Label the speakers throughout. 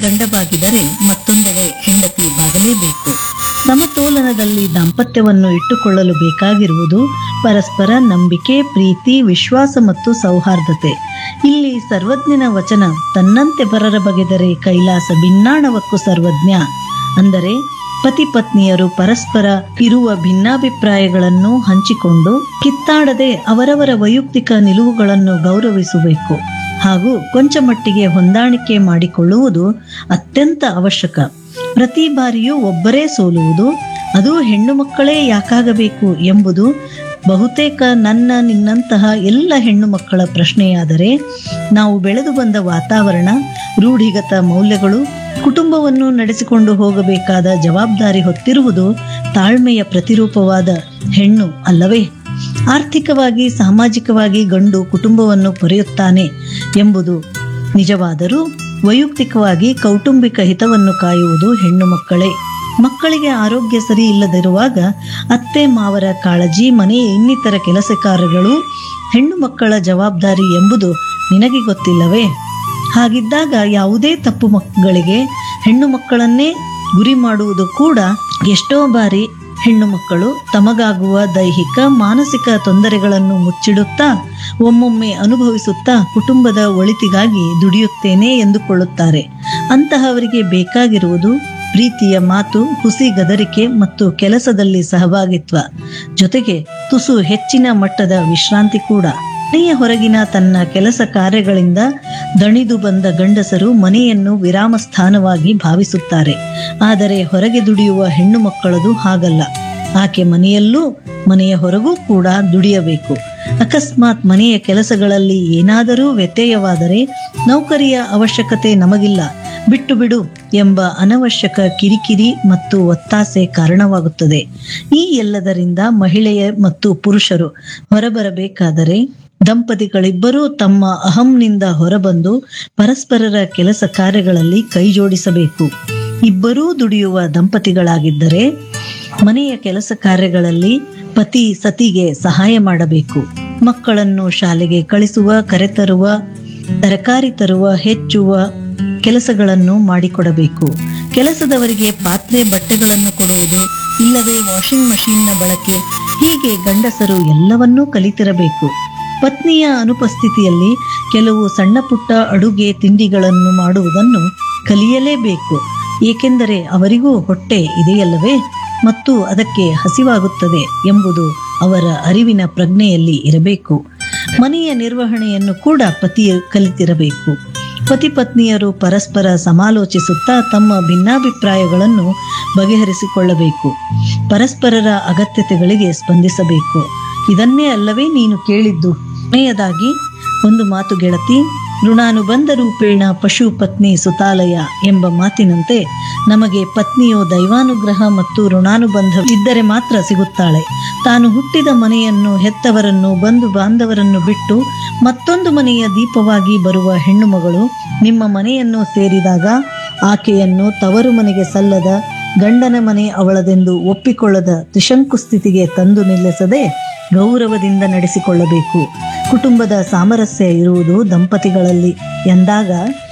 Speaker 1: ಗಂಡ ಬಾಗಿದರೆ ಮತ್ತೊಂದೆಡೆ ಹೆಂಡತಿ ಬಾಗಲೇಬೇಕು ಸಮತೋಲನದಲ್ಲಿ ದಾಂಪತ್ಯವನ್ನು ಇಟ್ಟುಕೊಳ್ಳಲು ಬೇಕಾಗಿರುವುದು ಪರಸ್ಪರ ನಂಬಿಕೆ ಪ್ರೀತಿ ವಿಶ್ವಾಸ ಮತ್ತು ಸೌಹಾರ್ದತೆ ಇಲ್ಲಿ ಸರ್ವಜ್ಞನ ವಚನ ತನ್ನಂತೆ ಪರರ ಬಗೆದರೆ ಕೈಲಾಸ ಭಿನ್ನಾಣವಕ್ಕೂ ಸರ್ವಜ್ಞ ಅಂದರೆ ಪತಿ ಪತ್ನಿಯರು ಪರಸ್ಪರ ಇರುವ ಭಿನ್ನಾಭಿಪ್ರಾಯಗಳನ್ನು ಹಂಚಿಕೊಂಡು ಕಿತ್ತಾಡದೆ ಅವರವರ ವೈಯಕ್ತಿಕ ನಿಲುವುಗಳನ್ನು ಗೌರವಿಸಬೇಕು ಹಾಗೂ ಕೊಂಚ ಮಟ್ಟಿಗೆ ಹೊಂದಾಣಿಕೆ ಮಾಡಿಕೊಳ್ಳುವುದು ಅತ್ಯಂತ ಅವಶ್ಯಕ ಪ್ರತಿ ಬಾರಿಯೂ ಒಬ್ಬರೇ ಸೋಲುವುದು ಅದು ಹೆಣ್ಣು ಮಕ್ಕಳೇ ಯಾಕಾಗಬೇಕು ಎಂಬುದು ಬಹುತೇಕ ನನ್ನ ನಿನ್ನಂತಹ ಎಲ್ಲ ಹೆಣ್ಣು ಮಕ್ಕಳ ಪ್ರಶ್ನೆಯಾದರೆ ನಾವು ಬೆಳೆದು ಬಂದ ವಾತಾವರಣ ರೂಢಿಗತ ಮೌಲ್ಯಗಳು ಕುಟುಂಬವನ್ನು ನಡೆಸಿಕೊಂಡು ಹೋಗಬೇಕಾದ ಜವಾಬ್ದಾರಿ ಹೊತ್ತಿರುವುದು ತಾಳ್ಮೆಯ ಪ್ರತಿರೂಪವಾದ ಹೆಣ್ಣು ಅಲ್ಲವೇ ಆರ್ಥಿಕವಾಗಿ ಸಾಮಾಜಿಕವಾಗಿ ಗಂಡು ಕುಟುಂಬವನ್ನು ಪೊರೆಯುತ್ತಾನೆ ಎಂಬುದು ನಿಜವಾದರೂ ವೈಯಕ್ತಿಕವಾಗಿ ಕೌಟುಂಬಿಕ ಹಿತವನ್ನು ಕಾಯುವುದು ಹೆಣ್ಣು ಮಕ್ಕಳೇ ಮಕ್ಕಳಿಗೆ ಆರೋಗ್ಯ ಸರಿ ಇಲ್ಲದಿರುವಾಗ ಅತ್ತೆ ಮಾವರ ಕಾಳಜಿ ಮನೆಯ ಇನ್ನಿತರ ಕೆಲಸ ಕಾರ್ಯಗಳು ಹೆಣ್ಣು ಮಕ್ಕಳ ಜವಾಬ್ದಾರಿ ಎಂಬುದು ನಿನಗೆ ಗೊತ್ತಿಲ್ಲವೇ ಹಾಗಿದ್ದಾಗ ಯಾವುದೇ ತಪ್ಪು ಮಕ್ಕಳಿಗೆ ಹೆಣ್ಣು ಮಕ್ಕಳನ್ನೇ ಗುರಿ ಮಾಡುವುದು ಕೂಡ ಎಷ್ಟೋ ಬಾರಿ ಹೆಣ್ಣು ಮಕ್ಕಳು ತಮಗಾಗುವ ದೈಹಿಕ ಮಾನಸಿಕ ತೊಂದರೆಗಳನ್ನು ಮುಚ್ಚಿಡುತ್ತಾ ಒಮ್ಮೊಮ್ಮೆ ಅನುಭವಿಸುತ್ತಾ ಕುಟುಂಬದ ಒಳಿತಿಗಾಗಿ ದುಡಿಯುತ್ತೇನೆ ಎಂದುಕೊಳ್ಳುತ್ತಾರೆ ಅಂತಹವರಿಗೆ ಬೇಕಾಗಿರುವುದು ಪ್ರೀತಿಯ ಮಾತು ಹುಸಿ ಗದರಿಕೆ ಮತ್ತು ಕೆಲಸದಲ್ಲಿ ಸಹಭಾಗಿತ್ವ ಜೊತೆಗೆ ತುಸು ಹೆಚ್ಚಿನ ಮಟ್ಟದ ವಿಶ್ರಾಂತಿ ಕೂಡ ಮನೆಯ ಹೊರಗಿನ ತನ್ನ ಕೆಲಸ ಕಾರ್ಯಗಳಿಂದ ದಣಿದು ಬಂದ ಗಂಡಸರು ಮನೆಯನ್ನು ವಿರಾಮ ಸ್ಥಾನವಾಗಿ ಭಾವಿಸುತ್ತಾರೆ ಆದರೆ ಹೊರಗೆ ದುಡಿಯುವ ಹೆಣ್ಣು ಮಕ್ಕಳದು ಹಾಗಲ್ಲ ಆಕೆ ಮನೆಯಲ್ಲೂ ಮನೆಯ ಹೊರಗೂ ಕೂಡ ದುಡಿಯಬೇಕು ಅಕಸ್ಮಾತ್ ಮನೆಯ ಕೆಲಸಗಳಲ್ಲಿ ಏನಾದರೂ ವ್ಯತ್ಯಯವಾದರೆ ನೌಕರಿಯ ಅವಶ್ಯಕತೆ ನಮಗಿಲ್ಲ ಬಿಟ್ಟು ಬಿಡು ಎಂಬ ಅನವಶ್ಯಕ ಕಿರಿಕಿರಿ ಮತ್ತು ಒತ್ತಾಸೆ ಕಾರಣವಾಗುತ್ತದೆ ಈ ಎಲ್ಲದರಿಂದ ಮಹಿಳೆಯ ಮತ್ತು ಪುರುಷರು ಹೊರಬರಬೇಕಾದರೆ ದಂಪತಿಗಳಿಬ್ಬರೂ ತಮ್ಮ ಅಹಂನಿಂದ ಹೊರಬಂದು ಪರಸ್ಪರರ ಕೆಲಸ ಕಾರ್ಯಗಳಲ್ಲಿ ಕೈಜೋಡಿಸಬೇಕು ಇಬ್ಬರೂ ದುಡಿಯುವ ದಂಪತಿಗಳಾಗಿದ್ದರೆ ಮನೆಯ ಕೆಲಸ ಕಾರ್ಯಗಳಲ್ಲಿ ಪತಿ ಸತಿಗೆ ಸಹಾಯ ಮಾಡಬೇಕು ಮಕ್ಕಳನ್ನು ಶಾಲೆಗೆ ಕಳಿಸುವ ಕರೆತರುವ ತರಕಾರಿ ತರುವ ಹೆಚ್ಚುವ ಕೆಲಸಗಳನ್ನು ಮಾಡಿಕೊಡಬೇಕು ಕೆಲಸದವರಿಗೆ ಪಾತ್ರೆ ಬಟ್ಟೆಗಳನ್ನು ಕೊಡುವುದು ಇಲ್ಲವೇ ವಾಷಿಂಗ್ ಮಷೀನ್ನ ಬಳಕೆ ಹೀಗೆ ಗಂಡಸರು ಎಲ್ಲವನ್ನೂ ಕಲಿತಿರಬೇಕು ಪತ್ನಿಯ ಅನುಪಸ್ಥಿತಿಯಲ್ಲಿ ಕೆಲವು ಸಣ್ಣ ಪುಟ್ಟ ಅಡುಗೆ ತಿಂಡಿಗಳನ್ನು ಮಾಡುವುದನ್ನು ಕಲಿಯಲೇಬೇಕು ಏಕೆಂದರೆ ಅವರಿಗೂ ಹೊಟ್ಟೆ ಇದೆಯಲ್ಲವೇ ಮತ್ತು ಅದಕ್ಕೆ ಹಸಿವಾಗುತ್ತದೆ ಎಂಬುದು ಅವರ ಅರಿವಿನ ಪ್ರಜ್ಞೆಯಲ್ಲಿ ಇರಬೇಕು ಮನೆಯ ನಿರ್ವಹಣೆಯನ್ನು ಕೂಡ ಪತಿಯು ಕಲಿತಿರಬೇಕು ಪತಿ ಪತ್ನಿಯರು ಪರಸ್ಪರ ಸಮಾಲೋಚಿಸುತ್ತಾ ತಮ್ಮ ಭಿನ್ನಾಭಿಪ್ರಾಯಗಳನ್ನು ಬಗೆಹರಿಸಿಕೊಳ್ಳಬೇಕು ಪರಸ್ಪರರ ಅಗತ್ಯತೆಗಳಿಗೆ ಸ್ಪಂದಿಸಬೇಕು ಇದನ್ನೇ ಅಲ್ಲವೇ ನೀನು ಕೇಳಿದ್ದು ಕೊನೆಯದಾಗಿ ಒಂದು ಮಾತು ಗೆಳತಿ ಋಣಾನುಬಂಧ ರೂಪೇಣ ಪಶು ಪತ್ನಿ ಸುತಾಲಯ ಎಂಬ ಮಾತಿನಂತೆ ನಮಗೆ ಪತ್ನಿಯು ದೈವಾನುಗ್ರಹ ಮತ್ತು ಋಣಾನುಬಂಧ ಇದ್ದರೆ ಮಾತ್ರ ಸಿಗುತ್ತಾಳೆ ತಾನು ಹುಟ್ಟಿದ ಮನೆಯನ್ನು ಹೆತ್ತವರನ್ನು ಬಂಧು ಬಾಂಧವರನ್ನು ಬಿಟ್ಟು ಮತ್ತೊಂದು ಮನೆಯ ದೀಪವಾಗಿ ಬರುವ ಹೆಣ್ಣು ಮಗಳು ನಿಮ್ಮ ಮನೆಯನ್ನು ಸೇರಿದಾಗ ಆಕೆಯನ್ನು ತವರು ಮನೆಗೆ ಸಲ್ಲದ ಗಂಡನ ಮನೆ ಅವಳದೆಂದು ಒಪ್ಪಿಕೊಳ್ಳದ ತ್ರಿಶಂಕು ಸ್ಥಿತಿಗೆ ತಂದು ನಿಲ್ಲಿಸದೆ ಗೌರವದಿಂದ ನಡೆಸಿಕೊಳ್ಳಬೇಕು ಕುಟುಂಬದ ಸಾಮರಸ್ಯ ಇರುವುದು ದಂಪತಿಗಳಲ್ಲಿ ಎಂದಾಗ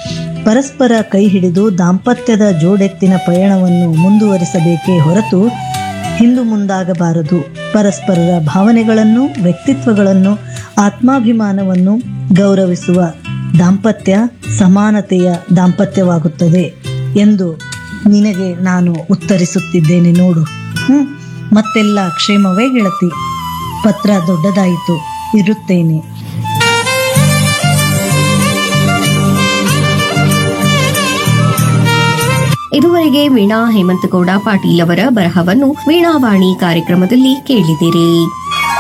Speaker 1: ಪರಸ್ಪರ ಕೈ ಹಿಡಿದು ದಾಂಪತ್ಯದ ಜೋಡೆತ್ತಿನ ಪಯಣವನ್ನು ಮುಂದುವರಿಸಬೇಕೇ ಹೊರತು ಹಿಂದು ಮುಂದಾಗಬಾರದು ಪರಸ್ಪರರ ಭಾವನೆಗಳನ್ನು ವ್ಯಕ್ತಿತ್ವಗಳನ್ನು ಆತ್ಮಾಭಿಮಾನವನ್ನು ಗೌರವಿಸುವ ದಾಂಪತ್ಯ ಸಮಾನತೆಯ ದಾಂಪತ್ಯವಾಗುತ್ತದೆ ಎಂದು ನಿನಗೆ ನಾನು ಉತ್ತರಿಸುತ್ತಿದ್ದೇನೆ ನೋಡು ಹ್ಮ್ ಮತ್ತೆಲ್ಲ ಕ್ಷೇಮವೇ ಗೆಳತಿ ಪತ್ರ ದೊಡ್ಡದಾಯಿತು ಇರುತ್ತೇನೆ
Speaker 2: ಇದುವರೆಗೆ ವೀಣಾ ಹೇಮಂತಗೌಡ ಪಾಟೀಲ್ ಅವರ ಬರಹವನ್ನು ವೀಣಾವಾಣಿ ಕಾರ್ಯಕ್ರಮದಲ್ಲಿ ಕೇಳಿದಿರಿ